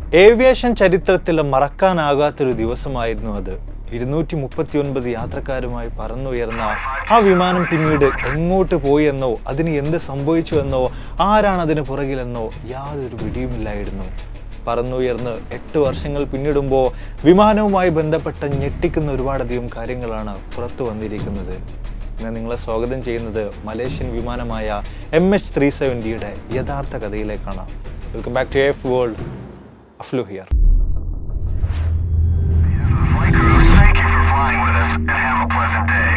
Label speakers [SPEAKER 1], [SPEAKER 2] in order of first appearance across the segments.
[SPEAKER 1] Aviation ചരിത്രത്തിലെ മറക്കാനാകാത്തൊരു ദിവസമായിരുന്നു അത് ഇരുന്നൂറ്റി മുപ്പത്തിയൊൻപത് യാത്രക്കാരുമായി പറന്നുയർന്ന ആ വിമാനം പിന്നീട് എങ്ങോട്ട് പോയി എന്നോ അതിന് എന്ത് സംഭവിച്ചു എന്നോ ആരാണ് അതിന് പുറകിലെന്നോ യാതൊരു പിടിയുമില്ലായിരുന്നു പറന്നുയർന്ന് എട്ട് വർഷങ്ങൾ പിന്നിടുമ്പോൾ വിമാനവുമായി ബന്ധപ്പെട്ട ഞെട്ടിക്കുന്ന ഒരുപാടധികം കാര്യങ്ങളാണ് പുറത്തു വന്നിരിക്കുന്നത് ഇന്ന് നിങ്ങളെ സ്വാഗതം ചെയ്യുന്നത് മലേഷ്യൻ വിമാനമായ എം എച്ച് ത്രീ സെവൻറ്റിയുടെ യഥാർത്ഥ കഥയിലേക്കാണ് welcome back to F world അഫ്ലു here
[SPEAKER 2] Flight crew, thank you for flying with us and have a pleasant day.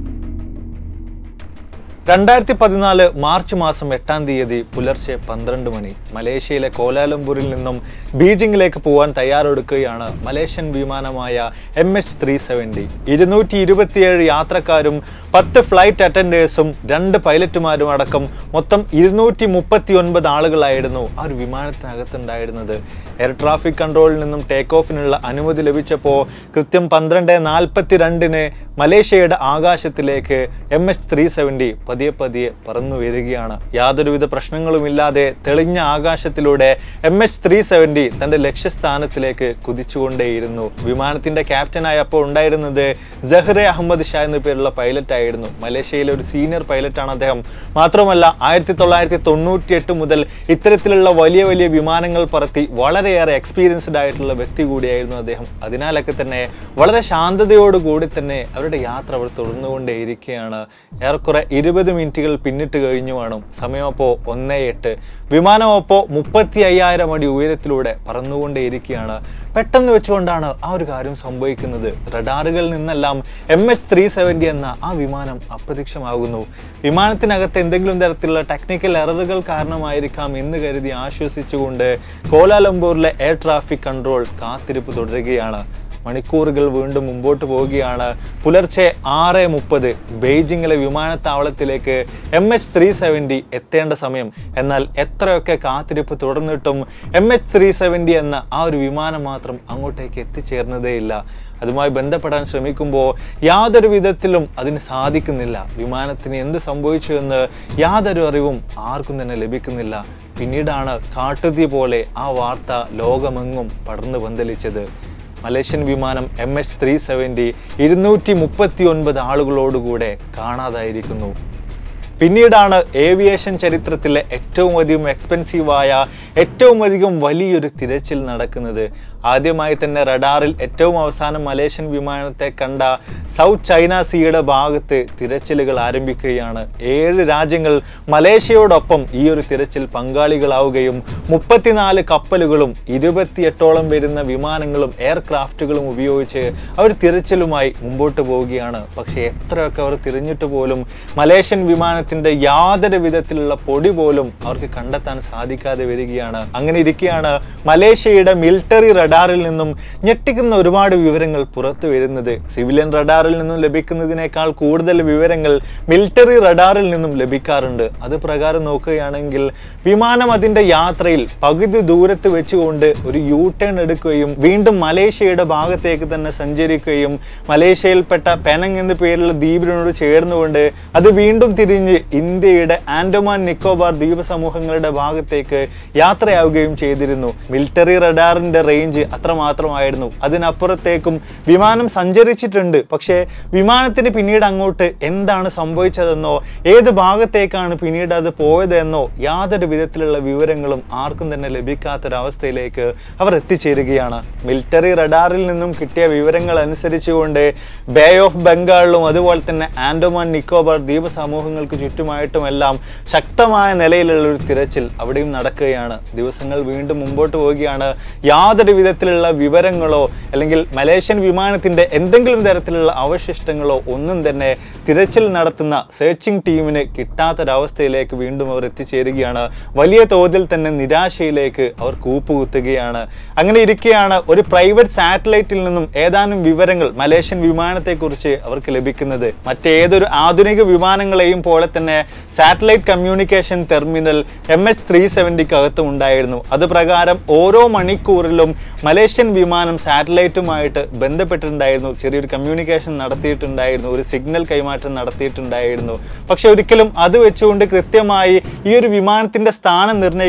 [SPEAKER 1] രണ്ടായിരത്തി പതിനാല് മാർച്ച് മാസം എട്ടാം തീയതി പുലർച്ചെ പന്ത്രണ്ട് മണി മലേഷ്യയിലെ കോലാലംപൂരിൽ നിന്നും ബീജിംഗിലേക്ക് പോകാൻ തയ്യാറെടുക്കുകയാണ് മലേഷ്യൻ വിമാനമായ എം എച്ച് ത്രീ സെവൻറ്റി ഇരുന്നൂറ്റി ഇരുപത്തിയേഴ് യാത്രക്കാരും പത്ത് ഫ്ലൈറ്റ് അറ്റൻഡേഴ്സും രണ്ട് പൈലറ്റുമാരും അടക്കം മൊത്തം ഇരുന്നൂറ്റി മുപ്പത്തി ഒൻപത് ആളുകളായിരുന്നു ആ ഒരു വിമാനത്തിനകത്തുണ്ടായിരുന്നത് എയർ ട്രാഫിക് കൺട്രോളിൽ നിന്നും ടേക്ക് ഓഫിനുള്ള അനുമതി ലഭിച്ചപ്പോൾ കൃത്യം പന്ത്രണ്ട് നാൽപ്പത്തി രണ്ടിന് മലേഷ്യയുടെ ആകാശത്തിലേക്ക് എം എച്ച് ത്രീ സെവൻറ്റി പതിയെ പതിയെ പറന്നു വരികയാണ് യാതൊരുവിധ പ്രശ്നങ്ങളുമില്ലാതെ തെളിഞ്ഞ ആകാശത്തിലൂടെ എം എച്ച് ത്രീ സെവൻറ്റി തന്റെ ലക്ഷ്യസ്ഥാനത്തിലേക്ക് കുതിച്ചുകൊണ്ടേയിരുന്നു വിമാനത്തിന്റെ ക്യാപ്റ്റനായി അപ്പോൾ ഉണ്ടായിരുന്നത് ജഹ്റെ അഹമ്മദ് ഷാ എന്ന പേരുള്ള പൈലറ്റ് ആയിരുന്നു മലേഷ്യയിലെ ഒരു സീനിയർ പൈലറ്റാണ് അദ്ദേഹം മാത്രമല്ല ആയിരത്തി തൊള്ളായിരത്തി തൊണ്ണൂറ്റി എട്ട് മുതൽ ഇത്തരത്തിലുള്ള വലിയ വലിയ വിമാനങ്ങൾ പറത്തി വളരെയേറെ എക്സ്പീരിയൻസ്ഡ് ആയിട്ടുള്ള വ്യക്തി കൂടിയായിരുന്നു അദ്ദേഹം അതിനാലൊക്കെ തന്നെ വളരെ ശാന്തതയോടുകൂടി തന്നെ അവരുടെ യാത്ര അവർ തുടർന്നുകൊണ്ടേയിരിക്കുകയാണ് ഏറെക്കുറെ ഇരുപത് മിനിറ്റുകൾ പിന്നിട്ട് കഴിഞ്ഞു കാണും സമയം അപ്പോൾ ഒന്നേ എട്ട് വിമാനം അപ്പോൾ മുപ്പത്തി അയ്യായിരം അടി ഉയരത്തിലൂടെ പറന്നുകൊണ്ടേയിരിക്കുകയാണ് പെട്ടെന്ന് വെച്ചുകൊണ്ടാണ് ആ ഒരു കാര്യം സംഭവിക്കുന്നത് റഡാറുകളിൽ നിന്നെല്ലാം എം എച്ച് ത്രീ സെവൻറ്റി എന്ന ആ വിമാനം അപ്രത്യക്ഷമാകുന്നു വിമാനത്തിനകത്ത് എന്തെങ്കിലും തരത്തിലുള്ള ടെക്നിക്കൽ എററുകൾ കാരണമായിരിക്കാം എന്ന് കരുതി ആശ്വസിച്ചുകൊണ്ട് കോലാലംപൂരിലെ എയർ ട്രാഫിക് കൺട്രോൾ കാത്തിരിപ്പ് തുടരുകയാണ് മണിക്കൂറുകൾ വീണ്ടും മുമ്പോട്ട് പോവുകയാണ് പുലർച്ചെ ആറ് മുപ്പത് ബെയ്ജിങ്ങിലെ വിമാനത്താവളത്തിലേക്ക് എം എച്ച് ത്രീ സെവൻറ്റി എത്തേണ്ട സമയം എന്നാൽ എത്രയൊക്കെ കാത്തിരിപ്പ് തുടർന്നിട്ടും എം എച്ച് ത്രീ സെവൻറ്റി എന്ന ആ ഒരു വിമാനം മാത്രം അങ്ങോട്ടേക്ക് എത്തിച്ചേർന്നതേയില്ല അതുമായി ബന്ധപ്പെടാൻ ശ്രമിക്കുമ്പോൾ യാതൊരു വിധത്തിലും അതിന് സാധിക്കുന്നില്ല വിമാനത്തിന് എന്ത് സംഭവിച്ചു എന്ന് യാതൊരു അറിവും ആർക്കും തന്നെ ലഭിക്കുന്നില്ല പിന്നീടാണ് കാട്ടുതീ പോലെ ആ വാർത്ത ലോകമെങ്ങും പടർന്നു പന്തലിച്ചത് മലേഷ്യൻ വിമാനം എം എച്ച് ത്രീ സെവൻറ്റി ഇരുന്നൂറ്റി മുപ്പത്തി ഒൻപത് ആളുകളോടുകൂടെ കാണാതായിരിക്കുന്നു പിന്നീടാണ് ഏവിയേഷൻ ചരിത്രത്തിലെ ഏറ്റവും അധികം എക്സ്പെൻസീവായ ഏറ്റവും അധികം വലിയൊരു തിരച്ചിൽ നടക്കുന്നത് ആദ്യമായി തന്നെ റഡാറിൽ ഏറ്റവും അവസാനം മലേഷ്യൻ വിമാനത്തെ കണ്ട സൗത്ത് ചൈന സീയുടെ ഭാഗത്ത് തിരച്ചിലുകൾ ആരംഭിക്കുകയാണ് ഏഴ് രാജ്യങ്ങൾ മലേഷ്യയോടൊപ്പം ഈ ഒരു തിരച്ചിൽ പങ്കാളികളാവുകയും മുപ്പത്തിനാല് കപ്പലുകളും ഇരുപത്തിയെട്ടോളം വരുന്ന വിമാനങ്ങളും എയർക്രാഫ്റ്റുകളും ഉപയോഗിച്ച് അവർ തിരച്ചിലുമായി മുമ്പോട്ട് പോവുകയാണ് പക്ഷേ എത്രയൊക്കെ അവർ തിരിഞ്ഞിട്ട് പോലും മലേഷ്യൻ വിമാനത്തിന്റെ യാതൊരു വിധത്തിലുള്ള പൊടി പോലും അവർക്ക് കണ്ടെത്താൻ സാധിക്കാതെ വരികയാണ് അങ്ങനെ ഇരിക്കുകയാണ് മലേഷ്യയുടെ മിലിറ്ററി റഡാറിൽ നിന്നും ഞെട്ടിക്കുന്ന ഒരുപാട് വിവരങ്ങൾ പുറത്തു വരുന്നത് സിവിലിയൻ റഡാറിൽ നിന്നും ലഭിക്കുന്നതിനേക്കാൾ കൂടുതൽ വിവരങ്ങൾ മിലിറ്ററി റഡാറിൽ നിന്നും ലഭിക്കാറുണ്ട് അത് പ്രകാരം നോക്കുകയാണെങ്കിൽ വിമാനം അതിന്റെ യാത്രയിൽ പകുതി ദൂരത്ത് വെച്ചുകൊണ്ട് ഒരു യൂ ടേൺ എടുക്കുകയും വീണ്ടും മലേഷ്യയുടെ ഭാഗത്തേക്ക് തന്നെ സഞ്ചരിക്കുകയും മലേഷ്യയിൽപ്പെട്ട പെനങ് എന്ന പേരുള്ള ദ്വീപിനോട് ചേർന്നുകൊണ്ട് അത് വീണ്ടും തിരിഞ്ഞ് ഇന്ത്യയുടെ ആൻഡമാൻ നിക്കോബാർ ദ്വീപ സമൂഹങ്ങളുടെ ഭാഗത്തേക്ക് യാത്രയാവുകയും ചെയ്തിരുന്നു മിലിറ്ററി റഡാറിന്റെ റേഞ്ച് അത്രമാത്രമായിരുന്നു അതിനപ്പുറത്തേക്കും വിമാനം സഞ്ചരിച്ചിട്ടുണ്ട് പക്ഷേ വിമാനത്തിന് പിന്നീട് അങ്ങോട്ട് എന്താണ് സംഭവിച്ചതെന്നോ ഏത് ഭാഗത്തേക്കാണ് പിന്നീട് അത് പോയതെന്നോ യാതൊരു വിധത്തിലുള്ള വിവരങ്ങളും ആർക്കും തന്നെ ലഭിക്കാത്തൊരവസ്ഥയിലേക്ക് അവർ എത്തിച്ചേരുകയാണ് മിലിറ്ററി റഡാറിൽ നിന്നും കിട്ടിയ വിവരങ്ങൾ അനുസരിച്ചുകൊണ്ട് ബേ ഓഫ് ബംഗാളിലും അതുപോലെ തന്നെ ആൻഡോമാൻ നിക്കോബാർ ദ്വീപ സമൂഹങ്ങൾക്ക് ചുറ്റുമായിട്ടുമെല്ലാം ശക്തമായ നിലയിലുള്ള ഒരു തിരച്ചിൽ അവിടെയും നടക്കുകയാണ് ദിവസങ്ങൾ വീണ്ടും മുമ്പോട്ട് പോവുകയാണ് യാതൊരു വിധത്തിലുള്ള വിവരങ്ങളോ അല്ലെങ്കിൽ മലേഷ്യൻ വിമാനത്തിന്റെ എന്തെങ്കിലും തരത്തിലുള്ള അവശിഷ്ടങ്ങളോ ഒന്നും തന്നെ തിരച്ചിൽ നടത്തുന്ന സെർച്ചിങ് ടീമിന് കിട്ടാത്തൊരവസ്ഥയിലേക്ക് വീണ്ടും അവർ എത്തിച്ചേരുകയാണ് വലിയ തോതിൽ തന്നെ നിരാശയിലേക്ക് അവർ കൂപ്പുകുത്തുകയാണ് അങ്ങനെ ഇരിക്കെയാണ് ഒരു പ്രൈവറ്റ് സാറ്റലൈറ്റിൽ നിന്നും ഏതാനും വിവരങ്ങൾ മലേഷ്യൻ വിമാനത്തെക്കുറിച്ച് അവർക്ക് ലഭിക്കുന്നത് മറ്റേതൊരു ആധുനിക വിമാനങ്ങളെയും പോലെ തന്നെ satellite communication terminal M H three സെവൻറ്റിക്ക് അകത്തും ഉണ്ടായിരുന്നു അത് പ്രകാരം ഓരോ മണിക്കൂറിലും മലേഷ്യൻ വിമാനം സാറ്റലൈറ്റുമായിട്ട് ബന്ധപ്പെട്ടിട്ടുണ്ടായിരുന്നു ചെറിയൊരു കമ്മ്യൂണിക്കേഷൻ നടത്തിയിട്ടുണ്ടായിരുന്നു ഒരു സിഗ്നൽ കൈമാറ്റം നടത്തിയിട്ടുണ്ടായിരുന്നു പക്ഷെ ഒരിക്കലും അത് വെച്ചുകൊണ്ട് കൃത്യമായി ഈ ഒരു വിമാനത്തിന്റെ സ്ഥാനം നിർണ്ണയിക്കാൻ സാധിക്കും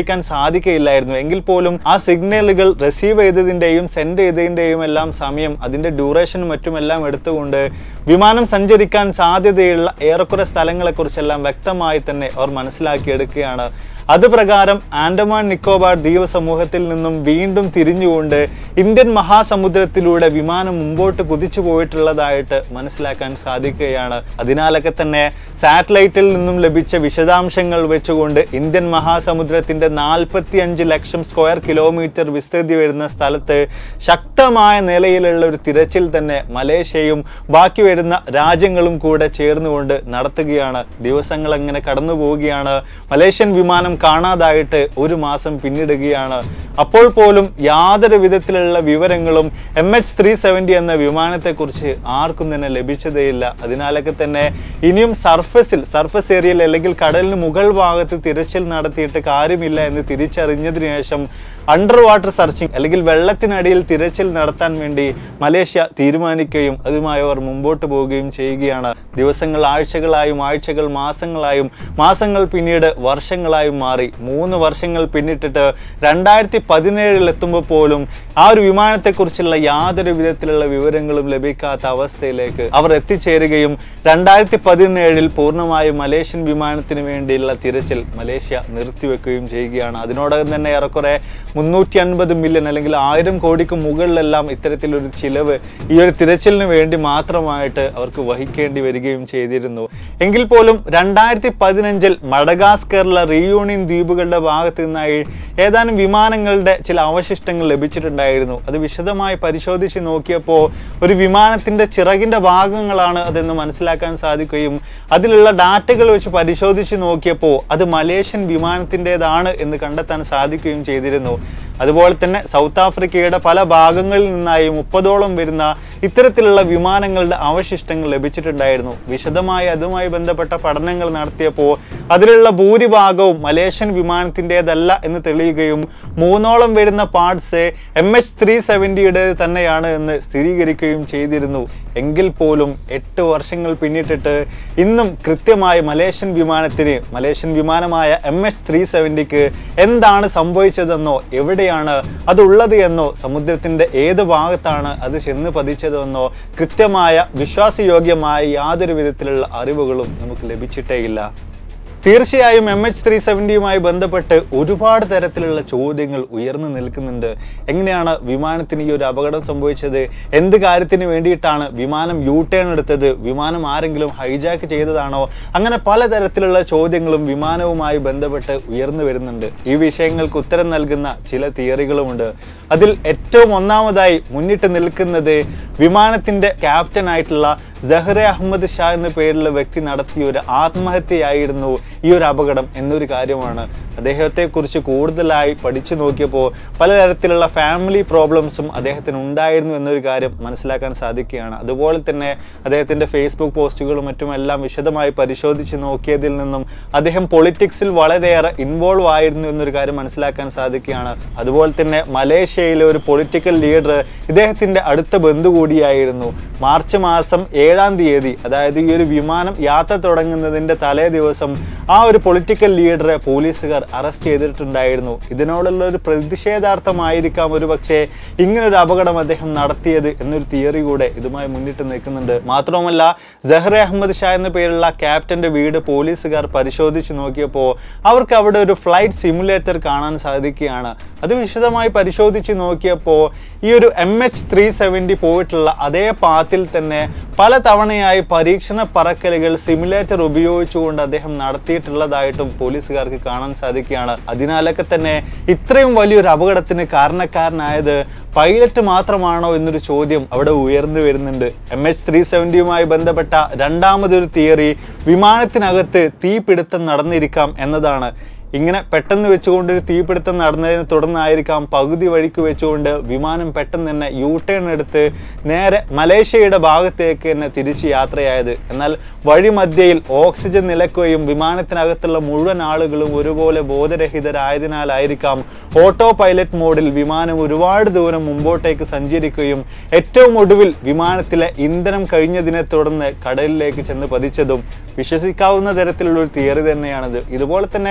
[SPEAKER 1] സാധിക്കുകയില്ലായിരുന്നു എങ്കിൽ പോലും ആ സിഗ്നലുകൾ റിസീവ് ചെയ്തതിൻ്റെയും സെൻഡ് ചെയ്തതിൻ്റെയും എല്ലാം സമയം അതിൻ്റെ ഡ്യൂറേഷനും മറ്റുമെല്ലാം എടുത്തുകൊണ്ട് വിമാനം സഞ്ചരിക്കാൻ സാധ്യതയുള്ള ഏറെക്കുറെ സ്ഥലങ്ങളെക്കുറിച്ചെല്ലാം വ്യക്തമായി തന്നെ അവർ മനസ്സിലാക്കിയെടുക്കുകയാണ് അത് പ്രകാരം ആൻഡമാൻ നിക്കോബാർ ദ്വീപ സമൂഹത്തിൽ നിന്നും വീണ്ടും തിരിഞ്ഞുകൊണ്ട് ഇന്ത്യൻ മഹാസമുദ്രത്തിലൂടെ വിമാനം മുമ്പോട്ട് കുതിച്ചു പോയിട്ടുള്ളതായിട്ട് മനസ്സിലാക്കാൻ സാധിക്കുകയാണ് അതിനാലൊക്കെ തന്നെ സാറ്റലൈറ്റിൽ നിന്നും ലഭിച്ച വിശദാംശങ്ങൾ വെച്ചുകൊണ്ട് ഇന്ത്യൻ മഹാസമുദ്രത്തിന്റെ നാൽപ്പത്തി അഞ്ച് ലക്ഷം സ്ക്വയർ കിലോമീറ്റർ വിസ്തൃതി വരുന്ന സ്ഥലത്ത് ശക്തമായ നിലയിലുള്ള ഒരു തിരച്ചിൽ തന്നെ മലേഷ്യയും ബാക്കി വരുന്ന രാജ്യങ്ങളും കൂടെ ചേർന്നുകൊണ്ട് നടത്തുകയാണ് ദിവസങ്ങൾ അങ്ങനെ കടന്നു പോവുകയാണ് മലേഷ്യൻ വിമാനം കാണാതായിട്ട് ഒരു മാസം പിന്നിടുകയാണ് അപ്പോൾ പോലും യാതൊരു വിധത്തിലുള്ള വിവരങ്ങളും എം എച്ച് ത്രീ സെവൻറ്റി എന്ന വിമാനത്തെക്കുറിച്ച് ആർക്കും തന്നെ ലഭിച്ചതേയില്ല അതിനാലൊക്കെ തന്നെ ഇനിയും സർഫസിൽ സർഫസ് ഏരിയയിൽ അല്ലെങ്കിൽ കടലിന് മുകൾ ഭാഗത്ത് തിരച്ചിൽ നടത്തിയിട്ട് കാര്യമില്ല എന്ന് തിരിച്ചറിഞ്ഞതിന് ശേഷം അണ്ടർ വാട്ടർ സെർച്ചിങ് അല്ലെങ്കിൽ വെള്ളത്തിനടിയിൽ തിരച്ചിൽ നടത്താൻ വേണ്ടി മലേഷ്യ തീരുമാനിക്കുകയും അതുമായി അവർ മുമ്പോട്ട് പോവുകയും ചെയ്യുകയാണ് ദിവസങ്ങൾ ആഴ്ചകളായും ആഴ്ചകൾ മാസങ്ങളായും മാസങ്ങൾ പിന്നീട് വർഷങ്ങളായും മാറി മൂന്ന് വർഷങ്ങൾ പിന്നിട്ടിട്ട് രണ്ടായിരത്തി പതിനേഴിൽ എത്തുമ്പോൾ പോലും ആ ഒരു വിമാനത്തെക്കുറിച്ചുള്ള യാതൊരു വിധത്തിലുള്ള വിവരങ്ങളും ലഭിക്കാത്ത അവസ്ഥയിലേക്ക് അവർ എത്തിച്ചേരുകയും രണ്ടായിരത്തി പതിനേഴിൽ പൂർണ്ണമായും മലേഷ്യൻ വിമാനത്തിന് വേണ്ടിയുള്ള തിരച്ചിൽ മലേഷ്യ നിർത്തിവെക്കുകയും ചെയ്യുകയാണ് അതിനോടകം തന്നെ ഏറെക്കുറെ മുന്നൂറ്റി അൻപത് മില്യൺ അല്ലെങ്കിൽ ആയിരം കോടിക്ക് മുകളിലെല്ലാം ഇത്തരത്തിലൊരു ചിലവ് ഈ ഒരു തിരച്ചിലിന് വേണ്ടി മാത്രമായിട്ട് അവർക്ക് വഹിക്കേണ്ടി വരികയും ചെയ്തിരുന്നു എങ്കിൽ പോലും രണ്ടായിരത്തി പതിനഞ്ചിൽ മഡഗാസ്കറിലെ റീയൂണിയൻ ദ്വീപുകളുടെ ഭാഗത്ത് നിന്നായി ഏതാനും വിമാനങ്ങളുടെ ചില അവശിഷ്ടങ്ങൾ ലഭിച്ചിട്ടുണ്ടായിരുന്നു അത് വിശദമായി പരിശോധിച്ച് നോക്കിയപ്പോൾ ഒരു വിമാനത്തിന്റെ ചിറകിന്റെ ഭാഗങ്ങളാണ് അതെന്ന് മനസ്സിലാക്കാൻ സാധിക്കുകയും അതിലുള്ള ഡാറ്റകൾ വെച്ച് പരിശോധിച്ച് നോക്കിയപ്പോൾ അത് മലേഷ്യൻ വിമാനത്തിൻ്റെതാണ് എന്ന് കണ്ടെത്താൻ സാധിക്കുകയും ചെയ്തിരുന്നു അതുപോലെ തന്നെ സൗത്ത് ആഫ്രിക്കയുടെ പല ഭാഗങ്ങളിൽ നിന്നായി മുപ്പതോളം വരുന്ന ഇത്തരത്തിലുള്ള വിമാനങ്ങളുടെ അവശിഷ്ടങ്ങൾ ലഭിച്ചിട്ടുണ്ടായിരുന്നു വിശദമായി അതുമായി ബന്ധപ്പെട്ട പഠനങ്ങൾ നടത്തിയപ്പോൾ അതിലുള്ള ഭൂരിഭാഗവും മലേഷ്യൻ വിമാനത്തിൻ്റെതല്ല എന്ന് തെളിയുകയും മൂന്നോളം വരുന്ന പാർട്സ് എം എച്ച് ത്രീ സെവൻറ്റിയുടെ തന്നെയാണ് എന്ന് സ്ഥിരീകരിക്കുകയും ചെയ്തിരുന്നു എങ്കിൽ പോലും എട്ട് വർഷങ്ങൾ പിന്നിട്ടിട്ട് ഇന്നും കൃത്യമായി മലേഷ്യൻ വിമാനത്തിന് മലേഷ്യൻ വിമാനമായ എം എച്ച് ത്രീ സെവൻറ്റിക്ക് എന്താണ് സംഭവിച്ചതെന്നോ എവിടെയാണ് അതുള്ളത് എന്നോ സമുദ്രത്തിൻ്റെ ഏത് ഭാഗത്താണ് അത് ചെന്ന് പതിച്ചതെന്നോ കൃത്യമായ വിശ്വാസയോഗ്യമായ യാതൊരു വിധത്തിലുള്ള അറിവുകളും നമുക്ക് ലഭിച്ചിട്ടേയില്ല തീർച്ചയായും എം എച്ച് ത്രീ സെവൻറ്റിയുമായി ബന്ധപ്പെട്ട് ഒരുപാട് തരത്തിലുള്ള ചോദ്യങ്ങൾ ഉയർന്നു നിൽക്കുന്നുണ്ട് എങ്ങനെയാണ് വിമാനത്തിന് ഈ ഒരു അപകടം സംഭവിച്ചത് എന്ത് കാര്യത്തിന് വേണ്ടിയിട്ടാണ് വിമാനം യു ടേൺ എടുത്തത് വിമാനം ആരെങ്കിലും ഹൈജാക്ക് ചെയ്തതാണോ അങ്ങനെ പലതരത്തിലുള്ള ചോദ്യങ്ങളും വിമാനവുമായി ബന്ധപ്പെട്ട് ഉയർന്നു വരുന്നുണ്ട് ഈ വിഷയങ്ങൾക്ക് ഉത്തരം നൽകുന്ന ചില തിയറികളുമുണ്ട് അതിൽ ഏറ്റവും ഒന്നാമതായി മുന്നിട്ട് നിൽക്കുന്നത് വിമാനത്തിന്റെ ക്യാപ്റ്റൻ ആയിട്ടുള്ള ജഹ്റ അഹമ്മദ് ഷാ എന്ന പേരിലുള്ള വ്യക്തി നടത്തിയ ഒരു ആത്മഹത്യയായിരുന്നു ഈ ഒരു അപകടം എന്നൊരു കാര്യമാണ് അദ്ദേഹത്തെക്കുറിച്ച് കൂടുതലായി പഠിച്ചു നോക്കിയപ്പോൾ പലതരത്തിലുള്ള ഫാമിലി പ്രോബ്ലംസും അദ്ദേഹത്തിന് ഉണ്ടായിരുന്നു എന്നൊരു കാര്യം മനസ്സിലാക്കാൻ സാധിക്കുകയാണ് അതുപോലെ തന്നെ അദ്ദേഹത്തിൻ്റെ ഫേസ്ബുക്ക് പോസ്റ്റുകളും മറ്റുമെല്ലാം വിശദമായി പരിശോധിച്ച് നോക്കിയതിൽ നിന്നും അദ്ദേഹം പൊളിറ്റിക്സിൽ വളരെയേറെ ഇൻവോൾവ് ആയിരുന്നു എന്നൊരു കാര്യം മനസ്സിലാക്കാൻ സാധിക്കുകയാണ് അതുപോലെ തന്നെ മലേഷ്യയിലെ ഒരു പൊളിറ്റിക്കൽ ലീഡർ ഇദ്ദേഹത്തിൻ്റെ അടുത്ത ബന്ധു കൂടിയായിരുന്നു മാർച്ച് മാസം ഏഴാം തീയതി അതായത് ഈ ഒരു വിമാനം യാത്ര തുടങ്ങുന്നതിൻ്റെ തലേ ദിവസം ആ ഒരു പൊളിറ്റിക്കൽ ലീഡറെ പോലീസുകാർ അറസ്റ്റ് ചെയ്തിട്ടുണ്ടായിരുന്നു ഇതിനോടുള്ള ഒരു പ്രതിഷേധാർത്ഥമായിരിക്കാം ഒരു പക്ഷേ ഇങ്ങനൊരു അപകടം അദ്ദേഹം നടത്തിയത് എന്നൊരു തിയറി കൂടെ ഇതുമായി മുന്നിട്ട് നിൽക്കുന്നുണ്ട് മാത്രവുമല്ല ജഹ്റെ അഹമ്മദ് ഷാ എന്ന പേരുള്ള ക്യാപ്റ്റന്റെ വീട് പോലീസുകാർ പരിശോധിച്ച് നോക്കിയപ്പോൾ അവർക്ക് അവിടെ ഒരു ഫ്ലൈറ്റ് സിമുലേറ്റർ കാണാൻ സാധിക്കുകയാണ് അത് വിശദമായി പരിശോധിച്ച് നോക്കിയപ്പോൾ ഈ ഒരു എം എച്ച് ത്രീ സെവൻറ്റി പോയിട്ടുള്ള അതേ പാത്തിൽ തന്നെ പല തവണയായി പരീക്ഷണ പറക്കലുകൾ സിമുലേറ്റർ ഉപയോഗിച്ചുകൊണ്ട് അദ്ദേഹം നടത്തിയിട്ടുള്ളതായിട്ടും പോലീസുകാർക്ക് കാണാൻ സാധിക്കുകയാണ് അതിനാലൊക്കെ തന്നെ ഇത്രയും വലിയൊരു അപകടത്തിന് കാരണക്കാരനായത് പൈലറ്റ് മാത്രമാണോ എന്നൊരു ചോദ്യം അവിടെ ഉയർന്നു വരുന്നുണ്ട് എം എച്ച് ത്രീ സെവൻറ്റിയുമായി ബന്ധപ്പെട്ട രണ്ടാമതൊരു തിയറി വിമാനത്തിനകത്ത് തീപിടുത്തം നടന്നിരിക്കാം എന്നതാണ് ഇങ്ങനെ പെട്ടെന്ന് വെച്ചുകൊണ്ട് ഒരു തീപിടുത്തം നടന്നതിനെ തുടർന്നായിരിക്കാം പകുതി വഴിക്ക് വെച്ചുകൊണ്ട് വിമാനം പെട്ടെന്ന് തന്നെ യു ടേൺ എടുത്ത് നേരെ മലേഷ്യയുടെ ഭാഗത്തേക്ക് തന്നെ തിരിച്ച് യാത്രയായത് എന്നാൽ വഴിമധ്യയിൽ ഓക്സിജൻ നിലക്കുകയും വിമാനത്തിനകത്തുള്ള മുഴുവൻ ആളുകളും ഒരുപോലെ ബോധരഹിതരായതിനാലായിരിക്കാം ഓട്ടോ പൈലറ്റ് മോഡിൽ വിമാനം ഒരുപാട് ദൂരം മുമ്പോട്ടേക്ക് സഞ്ചരിക്കുകയും ഏറ്റവും ഒടുവിൽ വിമാനത്തിലെ ഇന്ധനം കഴിഞ്ഞതിനെ തുടർന്ന് കടലിലേക്ക് ചെന്ന് പതിച്ചതും വിശ്വസിക്കാവുന്ന തരത്തിലുള്ള ഒരു തിയറി തന്നെയാണിത് ഇതുപോലെ തന്നെ ഒരു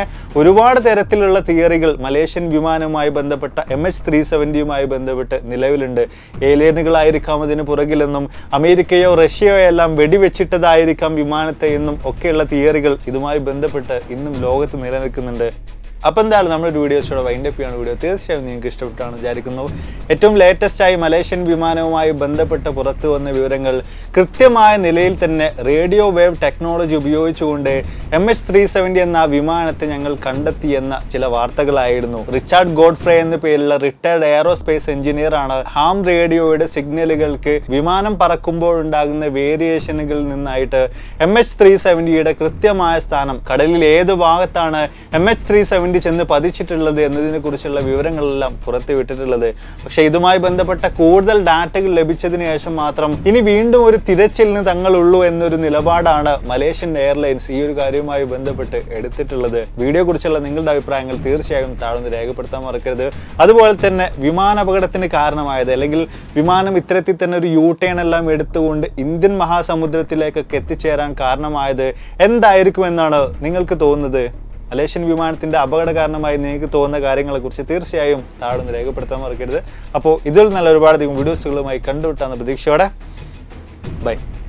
[SPEAKER 1] ഒരുപാട് തരത്തിലുള്ള തിയറികൾ മലേഷ്യൻ വിമാനവുമായി ബന്ധപ്പെട്ട എം എച്ച് ത്രീ സെവൻറ്റിയുമായി ബന്ധപ്പെട്ട് നിലവിലുണ്ട് ഏലിയനുകളായിരിക്കാം അതിന് പുറകിലെന്നും അമേരിക്കയോ റഷ്യയോ എല്ലാം വെടിവെച്ചിട്ടതായിരിക്കാം വിമാനത്തെ എന്നും ഒക്കെയുള്ള തിയറികൾ ഇതുമായി ബന്ധപ്പെട്ട് ഇന്നും ലോകത്ത് നിലനിൽക്കുന്നുണ്ട് അപ്പോൾ എന്താണ് നമ്മുടെ വീഡിയോസോടെ വൈൻഡപ്പ് ചെയ്യാണ് വീഡിയോ തീർച്ചയായും നിങ്ങൾക്ക് ഇഷ്ടപ്പെട്ടാണ് വിചാരിക്കുന്നു ഏറ്റവും ലേറ്റസ്റ്റ് ആയി മലേഷ്യൻ വിമാനവുമായി ബന്ധപ്പെട്ട് പുറത്തു വന്ന വിവരങ്ങൾ കൃത്യമായ നിലയിൽ തന്നെ റേഡിയോ വേവ് ടെക്നോളജി ഉപയോഗിച്ചുകൊണ്ട് എം എച്ച് ത്രീ സെവൻറ്റി എന്ന വിമാനത്തെ ഞങ്ങൾ കണ്ടെത്തി എന്ന ചില വാർത്തകളായിരുന്നു റിച്ചാർഡ് ഗോഡ്ഫ്രേ എന്ന പേരിലുള്ള റിട്ടയർഡ് എയറോസ്പേസ് എഞ്ചിനീയർ ആണ് ഹാം റേഡിയോയുടെ സിഗ്നലുകൾക്ക് വിമാനം പറക്കുമ്പോൾ ഉണ്ടാകുന്ന വേരിയേഷനുകളിൽ നിന്നായിട്ട് എം എച്ച് ത്രീ സെവൻറ്റിയുടെ കൃത്യമായ സ്ഥാനം കടലിൽ ഏത് ഭാഗത്താണ് എം എച്ച് ത്രീ സെവൻറ്റി ചെന്ന് പതിച്ചിട്ടുള്ളത് എന്നതിനെ കുറിച്ചുള്ള വിവരങ്ങളെല്ലാം പുറത്തുവിട്ടിട്ടുള്ളത് പക്ഷേ ഇതുമായി ബന്ധപ്പെട്ട കൂടുതൽ ഡാറ്റകൾ ലഭിച്ചതിന് ശേഷം മാത്രം ഇനി വീണ്ടും ഒരു തിരച്ചിലിന് തങ്ങളുള്ളൂ എന്നൊരു നിലപാടാണ് മലേഷ്യൻ എയർലൈൻസ് ഈ ഒരു കാര്യവുമായി ബന്ധപ്പെട്ട് എടുത്തിട്ടുള്ളത് വീഡിയോ കുറിച്ചുള്ള നിങ്ങളുടെ അഭിപ്രായങ്ങൾ തീർച്ചയായും താഴ്ന്ന് രേഖപ്പെടുത്താൻ മറക്കരുത് അതുപോലെ തന്നെ വിമാനാപകടത്തിന് കാരണമായത് അല്ലെങ്കിൽ വിമാനം ഇത്തരത്തിൽ തന്നെ ഒരു യൂ ടേൺ എല്ലാം എടുത്തുകൊണ്ട് ഇന്ത്യൻ മഹാസമുദ്രത്തിലേക്കൊക്കെ എത്തിച്ചേരാൻ കാരണമായത് എന്തായിരിക്കുമെന്നാണ് നിങ്ങൾക്ക് തോന്നുന്നത് മലേഷ്യൻ വിമാനത്തിന്റെ അപകട കാരണമായി നിങ്ങൾക്ക് തോന്നുന്ന കാര്യങ്ങളെക്കുറിച്ച് തീർച്ചയായും താഴെ രേഖപ്പെടുത്താൻ മറക്കരുത് അപ്പോൾ ഇതിൽ നല്ല ഒരുപാടധികം വീഡിയോസുകളുമായി കണ്ടുവിട്ടാന്ന പ്രതീക്ഷയോടെ ബൈ